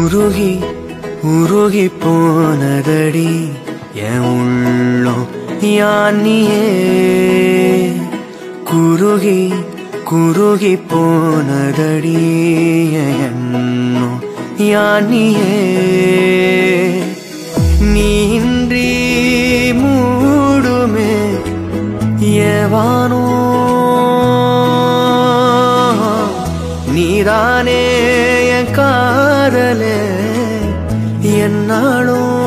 உருகி உருகி போனதடி என் உள்ளம் யானியே குருகி குருகி போனதடி என் எண்ணம் யானியே நீன்றி மூடுமே ஏவானோ நீதானே என் காதலே என்னாலும்